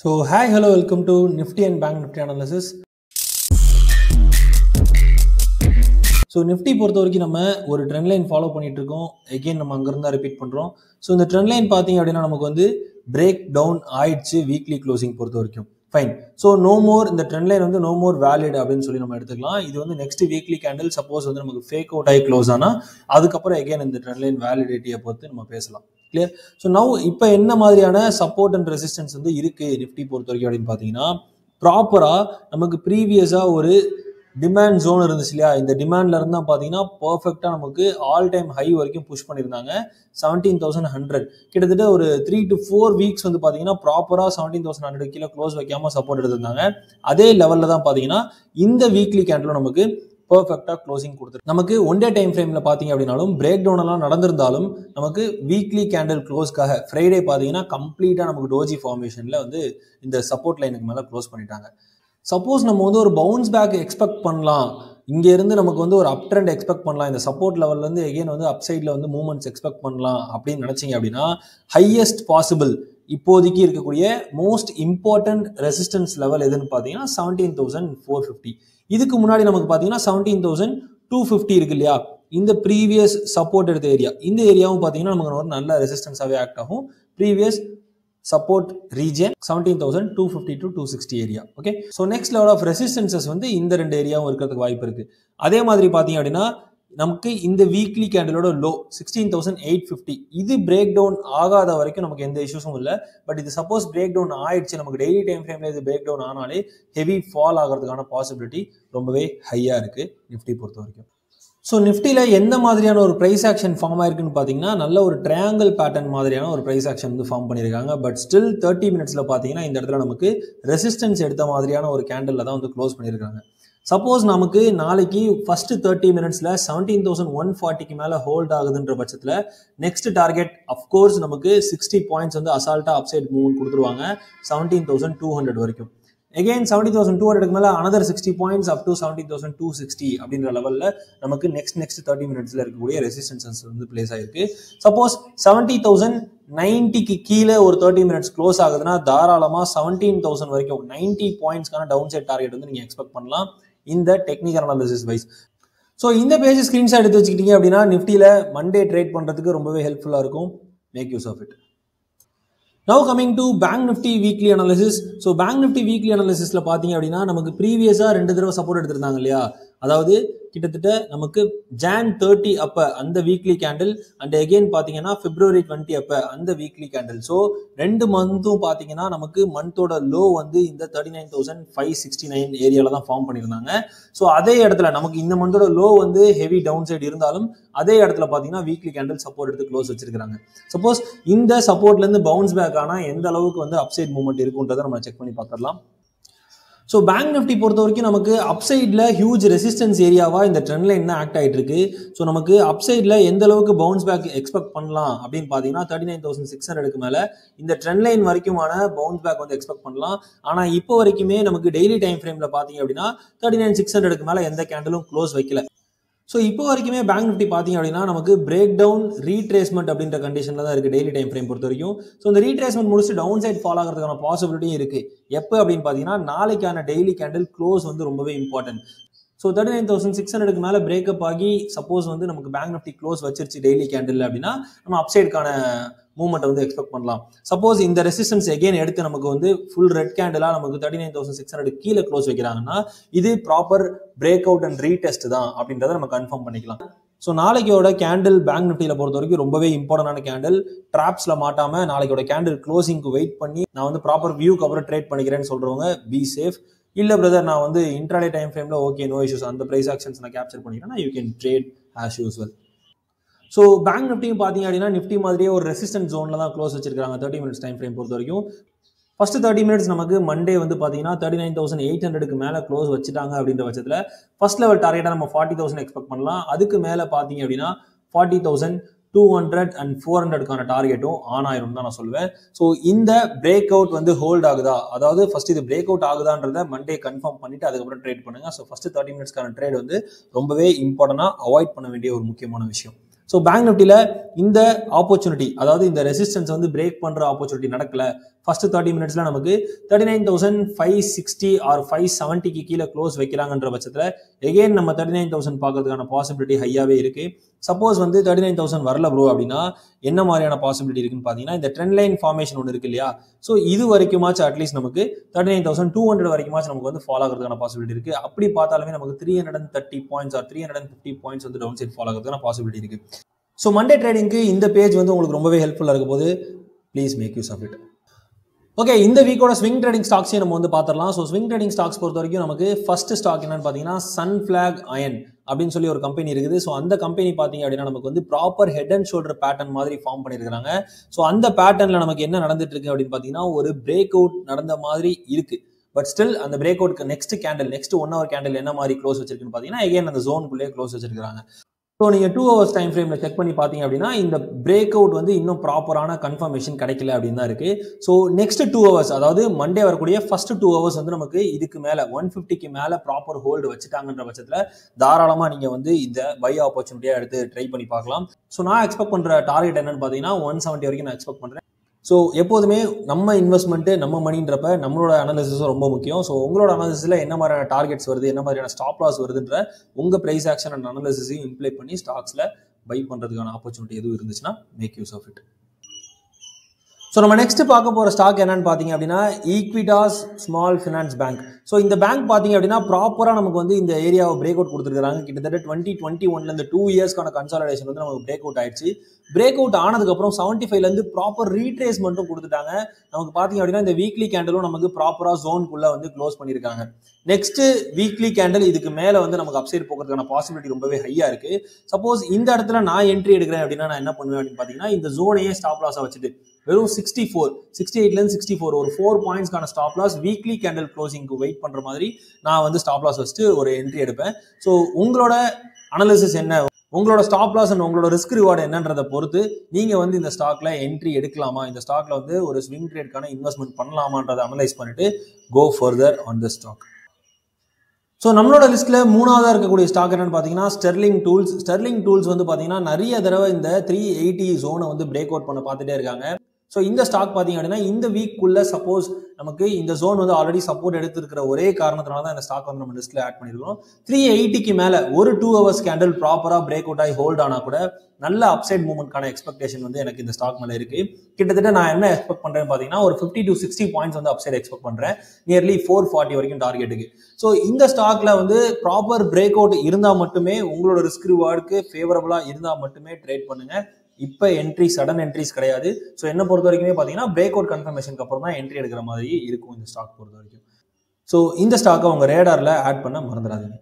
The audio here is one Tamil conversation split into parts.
so hi hello welcome to Nifty and Bank Nifty analysis so Nifty பொறுத்த வரைக்கும் நம்ம ஒரு ட்ரெண்ட் லைன் ஃபாலோ பண்ணிட்டு இருக்கோம் எகெயின் நம்ம அங்கேருந்து தான் ரிப்பீட் பண்ணுறோம் ஸோ இந்த ட்ரெண்ட் லைன் பார்த்தீங்க அப்படின்னா நமக்கு வந்து பிரேக் டவுன் ஆயிடுச்சு வீக்லி க்ளோசிங் பொறுத்த வரைக்கும் ஃபைன் ஸோ நோ மோர் இந்த ட்ரெண்ட் லைன் வந்து நோ மோர் வேலிட் அப்படின்னு சொல்லி நம்ம எடுத்துக்கலாம் இது வந்து நெக்ஸ்ட் வீக்லி கேண்டில் சப்போஸ் வந்து நமக்கு ஃபேக் அவுட் ஆகி க்ளோஸ் ஆனால் அதுக்கப்புறம் எகெயின் இந்த ட்ரெண்ட் லைன் வேலிடிட்டியை பொறுத்து நம்ம பேசலாம் கிளியர் ஸோ நவ் இப்போ என்ன மாதிரியான சப்போர்ட் அண்ட் ரெசிஸ்டன்ஸ் வந்து இருக்கு நிஃப்டி பொறுத்த வரைக்கும் அப்படின்னு பார்த்தீங்கன்னா ப்ராப்பராக நமக்கு ப்ரீவியஸாக ஒரு டிமாண்ட் ஜோன் இருந்துச்சு இல்லையா இந்த டிமாண்ட்ல இருந்து தான் பார்த்தீங்கன்னா பர்ஃபெக்டாக நமக்கு ஆல் டைம் ஹை வரைக்கும் புஷ் பண்ணியிருந்தாங்க செவன்டீன் தௌசண்ட் ஹண்ட்ரட் கிட்டத்தட்ட ஒரு த்ரீ டு ஃபோர் வீக்ஸ் வந்து பார்த்தீங்கன்னா ப்ராப்பராக செவன்டீன் தௌசண்ட் ஹண்ட்ரட் கீழே க்ளோஸ் வைக்காம சப்போர்ட் எடுத்திருந்தாங்க அதே லெவலில் தான் பார்த்தீங்கன்னா இந்த வீக்லி கேண்டிலும் நமக்கு பர்ஃபெக்டாக க்ளோசிங் கொடுத்துரு நமக்கு ஒன் டே டைம் ஃப்ரேமில் பார்த்தீங்க அப்படின்னாலும் பிரேக் டவுன் எல்லாம் நடந்திருந்தாலும் நமக்கு வீக்லி கேண்டில் க்ளோஸ்க்காக ஃப்ரைடே பார்த்தீங்கன்னா கம்ப்ளீட்டாக நமக்கு டோஜி ஃபார்மேஷனில் வந்து இந்த சப்போர்ட் லைனுக்கு மேலே க்ளோஸ் பண்ணிட்டாங்க சப்போஸ் நம்ம வந்து ஒரு பவுன்ஸ் பேக் எக்ஸ்பெக்ட் பண்ணலாம் இங்க இருந்து நமக்கு வந்து ஒரு அப் ட்ரெண்ட் எக்ஸ்பெக்ட் பண்ணலாம் இந்த சப்போர்ட் லெவல்ல இருந்து எகைன் வந்து அப் சைட்ல வந்து மூவ்மெண்ட்ஸ் எக்ஸ்பெக்ட் பண்ணலாம் அப்படின்னு நினைச்சீங்க அப்படின்னா ஹையஸ்ட் பாசிபிள் இப்போதைக்கு இருக்கக்கூடிய மோஸ்ட் இம்பார்ட்டன்ட் ரெசிஸ்டன்ஸ் லெவல் எதுன்னு பார்த்தீங்கன்னா செவன்டீன் தௌசண்ட் ஃபோர் ஃபிஃப்டி இதுக்கு முன்னாடி நமக்கு பார்த்தீங்கன்னா செவன்டீன் தௌசண்ட் டூ ஃபிஃப்டி இருக்கு இல்லையா இந்த ப்ரீவியஸ் சப்போர்ட் எடுத்த ஏரியா இந்த ஏரியாவும் பார்த்தீங்கன்னா நமக்கு ஒரு நல்ல ரெசிஸ்டன்ஸாகவே ஆக்ட் ஆகும் previous support region seventeen thousand two fifty to two sixty area okay so next level of resistances வந்து இந்த ரெண்டு ஏரியாவும் இருக்கிறதுக்கு வாய்ப்பு இருக்கு அதே மாதிரி பார்த்தீங்க அப்படின்னா நமக்கு இந்த வீக்லி கேண்டிலோட low sixteen thousand eight fifty இது பிரேக் டவுன் ஆகாத வரைக்கும் நமக்கு எந்த இஷ்யூஸும் இல்லை பட் இது சப்போஸ் பிரேக் டவுன் ஆயிடுச்சு நமக்கு டெய்லி டைம் ஃப்ரேம்ல இது பிரேக் டவுன் ஆனாலே ஹெவி ஃபால் ஆகிறதுக்கான பாசிபிலிட்டி ரொம்பவே ஹையாக இருக்கு நிஃப்டி பொறுத்த வரைக்கும் ஸோ நிஃப்டியில் எந்த மாதிரியான ஒரு ப்ரைஸ் ஆக்ஷன் ஃபார்ம் ஆயிருக்குன்னு பார்த்தீங்கன்னா நல்ல ஒரு ட்ரையாங்கிள் பேட்டர்ன் மாதிரியான ஒரு ப்ரைஸ் ஆக்ஷன் வந்து ஃபார்ம் பண்ணியிருக்காங்க பட் ஸ்டில் தேர்ட்டி மினிட்ஸில் பார்த்தீங்கன்னா இந்த இடத்துல நமக்கு ரெசிஸ்டன்ஸ் எடுத்த மாதிரியான ஒரு கேண்டலில் தான் வந்து க்ளோஸ் பண்ணியிருக்காங்க சப்போஸ் நமக்கு நாளைக்கு ஃபர்ஸ்ட் தேர்ட்டி மினிட்ஸில் செவன்டீன் தௌசண்ட் ஒன் ஃபார்ட்டிக்கு மேலே ஹோல்ட் ஆகுதுன்ற பட்சத்தில் நெக்ஸ்ட் டார்கெட் அஃப்கோர்ஸ் நமக்கு சிக்ஸ்டி பாயிண்ட்ஸ் வந்து அசால்ட்டாக அப்சைட் மூவ் கொடுத்துருவாங்க செவன்டீன் தௌசண்ட் டூ ஹண்ட்ரட் வரைக்கும் again seventy thousand two hundred மேலே another sixty points up to seventy thousand two sixty அப்படின்ற லெவலில் நமக்கு நெக்ஸ்ட் நெக்ஸ்ட் தேர்ட்டி மினிட்ஸில் இருக்கக்கூடிய ரெசிஸ்டன்சஸ் வந்து பிளேஸ் ஆயிருக்கு சப்போஸ் செவன்டி தௌசண்ட் நைன்ட்டிக்கு கீழே ஒரு தேர்ட்டி மினிட்ஸ் க்ளோஸ் ஆகுதுன்னா தாராளமாக செவன்டீன் தௌசண்ட் வரைக்கும் நைன்ட்டி பாயிண்ட்ஸ்க்கான டவுன் சைட் டார்கெட் வந்து நீங்கள் எக்ஸ்பெக்ட் பண்ணலாம் இந்த டெக்னிக்கல் அனாலிசிஸ் வைஸ் ஸோ இந்த பேஜ் ஸ்க்ரீன்ஷாட் எடுத்து வச்சுக்கிட்டீங்க அப்படின்னா நிஃப்டியில் மண்டே ட்ரேட் பண்ணுறதுக்கு ரொம்பவே ஹெல்ப்ஃபுல்லாக இருக்கும் make use of it now coming to Bank Nifty weekly analysis so Bank Nifty weekly அனாலிசிஸில் பார்த்தீங்க அப்படின்னா நமக்கு ப்ரீவியஸாக ரெண்டு தடவை சப்போர்ட் எடுத்திருந்தாங்க இல்லையா அதாவது கிட்டத்தட்ட நமக்கு ஜான் தேர்ட்டி அப்போ அந்த வீக்லி கேண்டில் அண்ட் எகெயின் பார்த்தீங்கன்னா பிப்ரவரி டுவெண்ட்டி அப்போ அந்த வீக்லி கேண்டில் ஸோ ரெண்டு மந்த்தும் பார்த்தீங்கன்னா நமக்கு மந்தோட லோ வந்து இந்த thirty nine thousand five sixty nine ஏரியாவில் தான் ஃபார்ம் பண்ணியிருந்தாங்க ஸோ அதே இடத்துல நமக்கு இந்த மந்தோட லோ வந்து ஹெவி டவுன் சைடு இருந்தாலும் அதே இடத்துல பார்த்தீங்கன்னா வீக்லி கேண்டில் சப்போர்ட் எடுத்து க்ளோஸ் வச்சிருக்காங்க சப்போஸ் இந்த சப்போர்ட்லேருந்து பவுன்ஸ் பேக் ஆனால் எந்த அளவுக்கு வந்து அப்சைட் மூவ்மெண்ட் இருக்குன்றதை நம்ம செக் பண்ணி பார்த்துடலாம் ஸோ பேங்க் நிஃப்டி பொறுத்த வரைக்கும் நமக்கு அப்சைடில் ஹியூஜ் ரெசிஸ்டன்ஸ் ஏரியாவாக இந்த ட்ரெண்ட் லைன் தான் ஆக்ட் ஆகிட்டு இருக்கு ஸோ நமக்கு அப்சைடில் எந்த அளவுக்கு பவுன்ஸ் பேக் எக்ஸ்பெக்ட் பண்ணலாம் அப்படின்னு பார்த்தீங்கன்னா தேர்ட்டி நைன் தௌசண்ட் சிக்ஸ் ஹண்ட்ரடுக்கு மேலே இந்த ட்ரெண்ட் லைன் வரைக்குமான பவுன்ஸ் பேக் வந்து எக்ஸ்பெக்ட் பண்ணலாம் ஆனால் இப்போ வரைக்குமே நமக்கு டெய்லி டைம் ஃப்ரேமில் பார்த்தீங்க அப்படின்னா தேர்ட்டி நைன் சிக்ஸ் ஹண்ட்ரடுக்கு மேலே எந்த கேண்டலும் க்ளோஸ் வைக்கல ஸோ இப்போ வரைக்குமே பேங்க் நிஃப்டி பார்த்தீங்க அப்படின்னா நமக்கு பிரேக் டவுன் ரீட்ரேஸ்மெண்ட் அப்படின்ற கண்டிஷனில் தான் இருக்குது டெய்லி டைம் ஃப்ரேம் பொறுத்த வரைக்கும் ஸோ இந்த ரீட்ரேஸ்மெண்ட் முடிச்சு டவுன் சைட் ஃபால் ஆகிறதுக்கான பாசிபிலிட்டியும் இருக்குது எப்போ அப்படின்னு பார்த்தீங்கன்னா நாளைக்கான டெய்லி கேண்டில் க்ளோஸ் வந்து ரொம்பவே important so thirty nine thousand six ஹண்ட்ரடுக்கு மேலே பிரேக்கப் ஆகி சப்போஸ் வந்து நமக்கு பேங்க் நிஃப்டி க்ளோஸ் வச்சிருச்சு டெய்லி கேண்டில் அப்படின்னா நம்ம அப்சைடுக்கான மூவ்மெண்ட் வந்து எக்ஸ்பெக்ட் பண்ணலாம் சப்போஸ் இந்த ரெசிஸ்டன்ஸ் எகைன் எடுத்து நமக்கு வந்து ஃபுல் ரெட் கேண்டிலாக நமக்கு thirty nine thousand six hundred கீழே க்ளோஸ் வைக்கிறாங்கன்னா இது proper break out and retest தான் அப்படின்றத நம்ம கன்ஃபார்ம் பண்ணிக்கலாம் ஸோ நாளைக்கோட கேண்டில் பேங்க் நிஃப்டியில் பொறுத்த வரைக்கும் ரொம்பவே இம்பார்ட்டன்டான கேண்டில் ட்ராப்ஸில் மாட்டாமல் நாளைக்கோட கேண்டில் க்ளோசிங்க்கு வெயிட் பண்ணி நான் வந்து ப்ராப்பர் வியூக்கு அப்புறம் ட்ரேட் பண்ணிக்கிறேன்னு சொல்கிறவங்க பி சேஃப் இல்லை பிரதர் நான் வந்து இன்ட்ராடே டைம் ஃப்ரேமில் ஓகே நோ இஷ்யூஸ் அந்த ப்ரைஸ் ஆக்ஷன்ஸ் நான் கேப்சர் பண்ணிக்கிறேன்னா you can trade as usual so Bank நிஃப்டியும் பார்த்தீங்க அப்படின்னா நிஃப்டி மாதிரியே ஒரு ரெசிஸ்டன்ட் ஜோனில் தான் க்ளோஸ் வச்சிருக்காங்க தேர்ட்டி மினிட்ஸ் டைம் ஃப்ரேம் பொறுத்த வரைக்கும் ஃபர்ஸ்ட் தேர்ட்டி மினிட்ஸ் நமக்கு மண்டே வந்து பார்த்தீங்கன்னா தேர்ட்டி நைன் தௌசண்ட் எயிட் ஹண்ட்ரடுக்கு மேலே க்ளோஸ் வச்சுட்டாங்க அப்படின்ற பட்சத்தில் ஃபர்ஸ்ட் லெவல் டார்கெட்டாக நம்ம ஃபார்ட்டி தௌசண்ட் எக்ஸ்பெக்ட் பண்ணலாம் அதுக்கு மேலே பார்த்தீங்க அப்படின்னா forty thousand two hundred and four ஹண்ட்ரட்கான டார்கெட்டும் ஆன் ஆயிரும் தான் நான் சொல்லுவேன் ஸோ இந்த பிரேக் அவுட் வந்து ஹோல்ட் ஆகுதா அதாவது ஃபர்ஸ்ட் இது பிரேக் அவுட் ஆகுதான்றத மண்டே கன்ஃபார்ம் பண்ணிட்டு அதுக்கப்புறம் ட்ரேட் பண்ணுங்க ஸோ ஃபர்ஸ்ட் தேர்ட்டி மினிட்ஸ்க்கான ட்ரேட் வந்து ரொம்பவே இம்பார்ட்டண்டாக அவாய்ட் பண்ண வேண்டிய ஒரு முக்கியமான விஷயம் ஸோ பேங்க் நிஃப்டியில் இந்த ஆப்பர்ச்சுனிட்டி அதாவது இந்த ரெசிஸ்டன்ஸ் வந்து பிரேக் பண்ணுற ஆப்பர்ச்சுனிட்டி நடக்கல ஃபர்ஸ்ட் தேர்ட்டி மினிட்ஸ்ல நமக்கு thirty nine thousand five sixty or five செவன்ட்டிக்கு கீழே க்ளோஸ் வைக்கிறாங்கன்ற பட்சத்தில் எகெயின் நம்ம தேர்ட்டி நைன் தௌசண்ட் பார்க்கறதுக்கான பாசிபிலிட்டி ஹையாகவே இருக்கு சப்போஸ் வந்து தேர்ட்டி நைன் தௌசண்ட் வரல ப்ரோ அப்படின்னா என்ன மாதிரியான பாசிபிலிட்டி இருக்குன்னு பார்த்தீங்கன்னா இந்த ட்ரெண்ட் லைன் ஃபார்மேஷன் ஒன்று இருக்கு இல்லையா ஸோ இது வரைக்குமாச்சும் அட்லீஸ்ட் நமக்கு thirty nine thousand two hundred வரைக்குமாச்சும் நமக்கு வந்து ஃபாலோ ஆகிறதுக்கான பாசிபிலிட்டி இருக்கு அப்படி பார்த்தாலுமே நமக்கு three hundred and thirty points or three hundred and fifty points வந்து டவுன் சைட் ஃபாலோ ஆகிறதுக்கான பாசிபிலிட்டி இருக்கு ஸோ மண்டே ட்ரேடிங்க்கு இந்த பேஜ் வந்து உங்களுக்கு ரொம்பவே ஹெல்ப்ஃபுல்லாக இருக்க போது please make use of it okay இந்த வீக்கோட ஸ்விங் ட்ரேடிங் ஸ்டாக்ஸையும் நம்ம வந்து பார்த்துடலாம் ஸோ ஸ்விங் ட்ரேடிங் ஸ்டாக்ஸ் பொறுத்த வரைக்கும் நமக்கு ஃபர்ஸ்ட் ஸ்டாக் என்னன்னு பார்த்தீங்கன்னா சன் ஃபிளாக் அயன் அப்படின்னு சொல்லி ஒரு கம்பெனி இருக்குது ஸோ அந்த கம்பெனி பார்த்தீங்க அப்படின்னா நமக்கு வந்து proper head and shoulder pattern மாதிரி ஃபார்ம் பண்ணியிருக்காங்க ஸோ அந்த பேட்டர்னில் நமக்கு என்ன நடந்துட்டு இருக்கு அப்படின்னு பார்த்தீங்கன்னா ஒரு பிரேக் அவுட் நடந்த மாதிரி இருக்கு பட் ஸ்டில் அந்த பிரேக் அவுட்க்கு next candle next one hour candle என்ன மாதிரி க்ளோஸ் வச்சிருக்குன்னு பார்த்தீங்கன்னா எகைன் அந்த ஜோனுக்குள்ளேயே க்ளோஸ் வச்சிருக்காங்க ஸோ நீங்கள் டூ ஹவர்ஸ் டைம் ஃப்ரேமில் செக் பண்ணி பார்த்தீங்க அப்படின்னா இந்த பிரேக் அவுட் வந்து இன்னும் ப்ராப்பரான கன்ஃபர்மேஷன் கிடைக்கல அப்படின்னு தான் இருக்குது ஸோ நெக்ஸ்ட் டூ ஹவர்ஸ் அதாவது மண்டே வரக்கூடிய ஃபர்ஸ்ட் டூ ஹவர்ஸ் வந்து நமக்கு இதுக்கு மேலே ஒன் ஃபிஃப்டிக்கு மேலே ப்ராப்பர் ஹோல்டு வச்சுட்டாங்கன்ற பட்சத்தில் தாராளமாக நீங்கள் வந்து இந்த பை ஆப்பர்ச்சுனிட்டியாக எடுத்து ட்ரை பண்ணி பார்க்கலாம் ஸோ நான் எக்ஸ்பெக்ட் பண்ணுற டார்கெட் என்னன்னு பார்த்தீங்கன்னா ஒன் செவன்ட்டி வரைக்கும் நான் எக்ஸ்பெக்ட் பண்ணுறேன் ஸோ எப்போதுமே நம்ம இன்வெஸ்ட்மெண்ட்டு நம்ம மணின்றப்ப நம்மளோட அனாலிசிஸும் ரொம்ப முக்கியம் ஸோ உங்களோட அனாலிசிஸில் என்ன மாதிரியான டார்கெட்ஸ் வருது என்ன மாதிரியான ஸ்டாப் லாஸ் வருதுன்ற உங்கள் ப்ரைஸ் ஆக்ஷன் அண்ட் அனாலிசிஸையும் இம்ப்ளை பண்ணி ஸ்டாக்ஸில் பை பண்ணுறதுக்கான ஆப்பர்ச்சுனிட்டி எதுவும் இருந்துச்சுன்னா make use of it so நம்ம நெக்ஸ்ட் பார்க்க போகிற ஸ்டாக் என்னன்னு பார்த்தீங்க அப்படின்னா Equitas small finance bank so இந்த பேங்க் பார்த்தீங்க அப்படின்னா ப்ராப்பராக நமக்கு வந்து இந்த ஏரியாவை பிரேக் அவுட் கொடுத்துருக்காங்க கிட்டத்தட்ட டுவெண்ட்டி டுவெண்ட்டி ஒன்ல இந்த டூ இயர்ஸ்க்கான கன்சாலிடேஷன் வந்து நமக்கு பிரேக் அவுட் ஆயிடுச்சு பிரேக் அவுட் ஆனதுக்கப்புறம் செவன்ட்டி ஃபைவ்லேருந்து ப்ராப்பர் ரீட்ரேஸ்மெண்ட்டும் கொடுத்துட்டாங்க நமக்கு பார்த்தீங்க அப்படின்னா இந்த வீக்லி கேண்டலும் நமக்கு ப்ராப்பராக ஜோனுக்குள்ளே வந்து க்ளோஸ் பண்ணியிருக்காங்க நெக்ஸ்ட் வீக்லி கேண்டில் இதுக்கு மேலே வந்து நமக்கு அப்சைட் போகிறதுக்கான பாசிபிலிட்டி ரொம்பவே ஹையாக இருக்குது சப்போஸ் இந்த இடத்துல நான் என்ட்ரி எடுக்கிறேன் அப்படின்னா நான் என்ன பண்ணுவேன் அப்படின்னு பார்த்தீங்கன்னா இந்த ஜோனையே ஸ்டாப் லாஸாக வச்சுட்டு வெறும் சிக்ஸ்டி ஃபோர் சிக்ஸ்டி எயிட்லேருந்து சிக்ஸ்டி ஃபோர் ஒரு ஃபோர் பாயிண்ட்ஸ்க்கான ஸ்டாப் லாஸ் வீக்லி கேண்டில் க்ளோசிங்க்கு வெயிட் பண்ணுற மாதிரி நான் வந்து ஸ்டாப் லாஸ் வச்சுட்டு ஒரு என்ட்ரி எடுப்பேன் ஸோ உங்களோட அனாலிசிஸ் என்ன உங்களோட ஸ்டாப் லாஸ் அண்ட் உங்களோட ரிஸ்க் ரிவார்டு என்னன்றதை பொறுத்து நீங்கள் வந்து இந்த ஸ்டாக்ல என்ட்ரி எடுக்கலாமா இந்த ஸ்டாக்ல வந்து ஒரு ஸ்விங் ட்ரேட்கான இன்வெஸ்ட்மெண்ட் பண்ணலாமான்றதை அனலைஸ் பண்ணிட்டு go further on the stock so நம்மளோட லிஸ்ட்டில் மூணாவதாக இருக்கக்கூடிய ஸ்டாக் என்னன்னு பார்த்தீங்கன்னா ஸ்டெர்லிங் டூல்ஸ் ஸ்டெர்லிங் டூல்ஸ் வந்து பார்த்தீங்கன்னா நிறைய தடவை இந்த த்ரீ எயிட்டி ஜோனை வந்து பிரேக் அவுட் பண்ண பார்த்துட்டே இருக்காங்க ஸோ இந்த ஸ்டாக் பார்த்தீங்க அப்படின்னா இந்த வீக்குள்ள சப்போஸ் நமக்கு இந்த ஜோன் வந்து ஆல்ரெடி சப்போர்ட் எடுத்திருக்கிற ஒரே காரணத்தினால தான் இந்த ஸ்டாக் வந்து நம்ம லிஸ்ட்டில் ஆட் பண்ணியிருக்கோம் த்ரீ எயிட்டிக்கு மேலே ஒரு டூ ஹவர்ஸ் கேண்டில் ப்ராப்பராக பிரேக் அவுட் ஆகி ஹோல்ட் ஆனால் கூட நல்ல அப்சைட் மூவ்மெண்ட்கான எக்ஸ்பெக்டேஷன் வந்து எனக்கு இந்த ஸ்டாக் மேலே இருக்கு கிட்டத்தட்ட நான் என்ன எக்ஸ்பெக்ட் பண்ணுறேன்னு பார்த்தீங்கன்னா ஒரு ஃபிஃப்டி டு சிக்ஸ்டி பாயிண்ட்ஸ் வந்து அப்சைட் எக்ஸ்பெக்ட் பண்ணுறேன் நியர்லி ஃபோர் ஃபார்ட்டி வரைக்கும் டார்கெட்டுக்கு ஸோ இந்த ஸ்டாக்ல வந்து ப்ராப்பர் பிரேக் அவுட் இருந்தால் மட்டுமே உங்களோட ரிஸ்க் ரிவார்டுக்கு ஃபேவரபுளாக இருந்தால் மட்டுமே ட்ரேட் பண்ணுங்க இப்போ என்ட்ரி சடன் என்ட்ரிஸ் கிடையாது ஸோ என்ன பொறுத்த வரைக்குமே பார்த்தீங்கன்னா பிரேக் அவுட் கன்ஃபர்மேஷனுக்கு அப்புறம் தான் என்ட்ரி எடுக்கிற மாதிரி இருக்கும் இந்த ஸ்டாக் பொறுத்த வரைக்கும் ஸோ இந்த ஸ்டாக்கை உங்கள் ரேடாரில் ஆட் பண்ண மறந்துடாதீங்க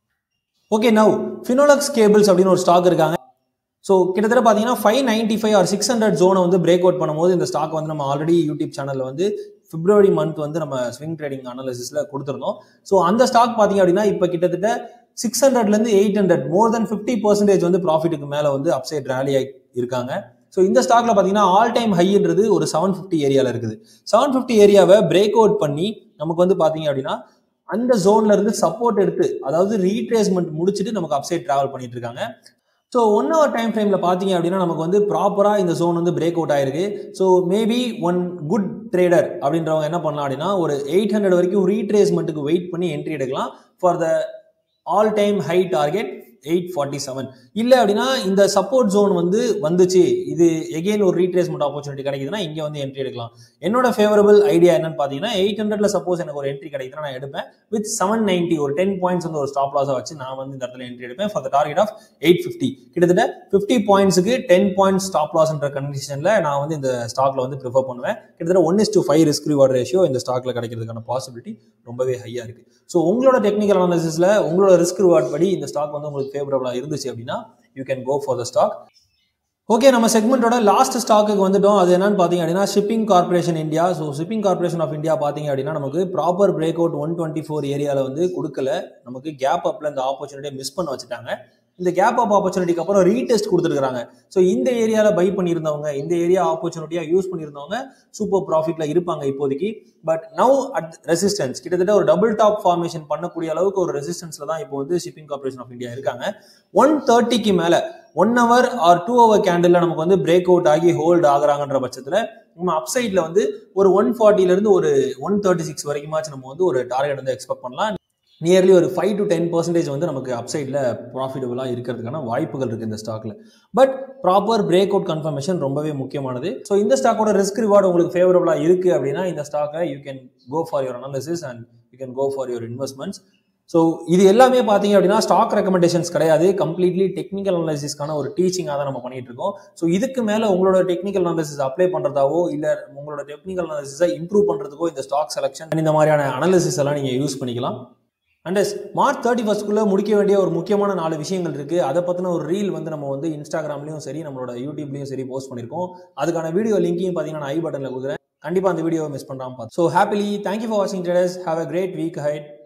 ஓகே நவ் ஃபினோலக்ஸ் கேபிள்ஸ் அப்படின்னு ஒரு ஸ்டாக் இருக்காங்க ஸோ கிட்டத்தட்ட பார்த்தீங்கன்னா five ninety five or six hundred ஜோனை வந்து பிரேக் அவுட் பண்ணும்போது இந்த ஸ்டாக் வந்து நம்ம ஆல்ரெடி யூடியூப் சேனலில் வந்து பிப்ரவரி மந்த் வந்து நம்ம ஸ்விங் ட்ரேடிங் அனாலிசிஸில் கொடுத்துருந்தோம் ஸோ அந்த ஸ்டாக் பார்த்தீங்க அப்படின்னா இப்போ கிட்டத்தட்ட சிக்ஸ் ஹண்ட்ரட்லேருந்து eight hundred more then fifty percentage வந்து ப்ராஃபிட்டுக்கு மேலே வந்து அப்சைட் ரேலி ஆகி இருக்காங்க ஸோ இந்த ஸ்டாக்ல பார்த்தீங்கன்னா ஆல் டைம் ஹைன்றது ஒரு செவன் ஃபிஃப்டி ஏரியாவில் இருக்குது செவன் ஃபிஃப்டி ஏரியாவை பிரேக் அவுட் பண்ணி நமக்கு வந்து பார்த்தீங்க அப்படின்னா அந்த ஜோன்ல இருந்து சப்போர்ட் எடுத்து அதாவது ரீட்ரேஸ்மெண்ட் முடிச்சுட்டு நமக்கு அப்சைட் டிராவல் பண்ணிட்டு இருக்காங்க ஸோ ஒன் ஹவர் டைம் ஃப்ரேமில் பார்த்தீங்க அப்படின்னா நமக்கு வந்து ப்ராப்பராக இந்த ஜோன் வந்து பிரேக் அவுட் ஆயிருக்கு so maybe one good trader அப்படின்றவங்க என்ன பண்ணலாம் அப்படின்னா ஒரு எயிட் ஹண்ட்ரட் வரைக்கும் ரீட்ரேஸ்மெண்ட்டுக்கு வெயிட் பண்ணி என்ட்ரி எடுக்கலாம் for the all time high target eight forty seven இல்லை அப்படின்னா இந்த சப்போர்ட் ஜோன் வந்து வந்துச்சு இது எகெயின் ஒரு ரீட்ரேஸ்மெண்ட் ஆப்பர்ச்சுனிட்டி கிடைக்குதுன்னா இங்கே வந்து என்ட்ரி எடுக்கலாம் என்னோட ஃபேவரபிள் ஐடியா என்னன்னு பார்த்தீங்கன்னா எயிட் ஹண்ட்ரட்ல சப்போஸ் எனக்கு ஒரு என்ட்ரி கிடைக்குதுன்னா நான் எடுப்பேன் வித் செவன் நைன்ட்டி ஒரு டென் பாயிண்ட்ஸ் வந்து ஒரு ஸ்டாப் லாஸாக வச்சு நான் வந்து இந்த இடத்துல என்ட்ரி எடுப்பேன் for the target of eight fifty கிட்டத்தட்ட ஃபிஃப்டி பாயிண்ட்ஸுக்கு டென் பாயிண்ட்ஸ் ஸ்டாப் லாஸ்ன்ற கண்டிஷனில் நான் வந்து இந்த ஸ்டாக்ல வந்து ப்ரிஃபர் பண்ணுவேன் கிட்டத்தட்ட one is to five risk reward ratio இந்த ஸ்டாக்ல கிடைக்கிறதுக்கான பாசிபிலிட்டி ரொம்பவே ஹையாக இருக்கு ஸோ உங்களோட டெக்னிக்கல் அனாலிசிஸில் உங்களோட ரிஸ்க் ரிவார்ட் படி இந்த ஸ்டாக் வந்து உங்களுக்கு ஃபேவரபுளாக இருந்துச்சு அப்படின்னா you can go for the stock okay நம்ம செக்மெண்ட்டோட லாஸ்ட் ஸ்டாக்குக்கு வந்துட்டோம் அது என்னன்னு பார்த்தீங்க அப்படின்னா shipping corporation India so shipping corporation of India பார்த்தீங்க அப்படின்னா நமக்கு proper break out one twenty four ஏரியாவில் வந்து கொடுக்கல நமக்கு கேப் அப்பில் இந்த ஆப்பர்ச்சுனிட்டியை மிஸ் பண்ண வச்சுட்டாங்க இந்த கேப் ஆஃப் ஆப்பர்ச்சுனிட்டிக்கு அப்புறம் ரீடெஸ்ட் கொடுத்துருக்காங்க ஸோ இந்த ஏரியாவில் பை பண்ணியிருந்தவங்க இந்த ஏரியா ஆப்பர்ச்சுனிட்டியாக யூஸ் பண்ணியிருந்தவங்க சூப்பர் ப்ராஃபிட்ல இருப்பாங்க இப்போதைக்கு பட் நவ் அட் ரெசிஸ்டன்ஸ் கிட்டத்தட்ட ஒரு டபுள் டாப் ஃபார்மேஷன் பண்ணக்கூடிய அளவுக்கு ஒரு ரெசிஸ்டன்ஸ்ல தான் இப்போ வந்து ஷிப்பிங் கார்பரேஷன் ஆஃப் இந்தியா இருக்காங்க ஒன் தேர்ட்டிக்கு மேல one hour or two hour candle நமக்கு வந்து பிரேக் அவுட் ஆகி ஹோல்டு ஆகுறாங்கன்ற பட்சத்தில் நம்ம அப்சைட்ல வந்து ஒரு ஒன் ஃபார்ட்டிலேருந்து ஒரு ஒன் தேர்ட்டி சிக்ஸ் வரைக்குமாச்சும் நம்ம வந்து ஒரு டார்கெட் வந்து எக்ஸ்பெக்ட் பண்ணலாம் நியர்லி ஒரு ஃபைவ் டு டென் பர்சன்டேஜ் வந்து நமக்கு அப்சைடில் ப்ராஃபிட்டபுளாக இருக்கிறதுக்கான வாய்ப்புகள் இருக்குது இந்த ஸ்டாக்ல but proper break out confirmation ரொம்பவே முக்கியமானது ஸோ இந்த ஸ்டாக்கோட ரிஸ்க் ரிவார்டு உங்களுக்கு ஃபேவரபுளாக இருக்குது அப்படின்னா இந்த ஸ்டாக்கை you can go for your analysis and you can go for your investments so இது எல்லாமே பார்த்தீங்க அப்படின்னா ஸ்டாக் ரெக்கமெண்டேஷன்ஸ் கிடையாது கம்ப்ளீட்லி டெக்னிக்கல் அனாலிசிஸ்க்கான ஒரு டீச்சிங்காக தான் நம்ம பண்ணிட்டு இருக்கோம் ஸோ இதுக்கு மேலே உங்களோட டெக்னிக்கல் அனாலிசிஸ் அப்ளை பண்ணுறதாவோ இல்லை உங்களோட டெக்னிக்கல் அனாலிசிஸை இம்ப்ரூவ் பண்ணுறதுக்கோ இந்த ஸ்டாக் செலெக்ஷன் இந்த மாதிரியான அனாலிசிஸ் எல்லாம் நீங்கள் யூஸ் பண்ணிக்கலாம் அண்ட் மார்ச் தேர்ட்டி ஃபஸ்ட்குள்ளே முடிக்க வேண்டிய ஒரு முக்கியமான நாலு விஷயங்கள் இருக்குது அதை பற்றின ஒரு ரீல் வந்து நம்ம வந்து இன்ஸ்டாகிராம்லையும் சரி நம்மளோட யூடியூப்லையும் சரி போஸ்ட் பண்ணியிருக்கோம் அதுக்கான வீடியோ லிங்கையும் பார்த்தீங்கன்னா நான் ஐ பட்டனில் கொடுக்குறேன் கண்டிப்பாக அந்த வீடியோவை மிஸ் பண்ணாமல் பார்த்து ஸோ ஹாப்பிலி தேங்க்யூ ஃபார் வாட்சிங் traders have a great week height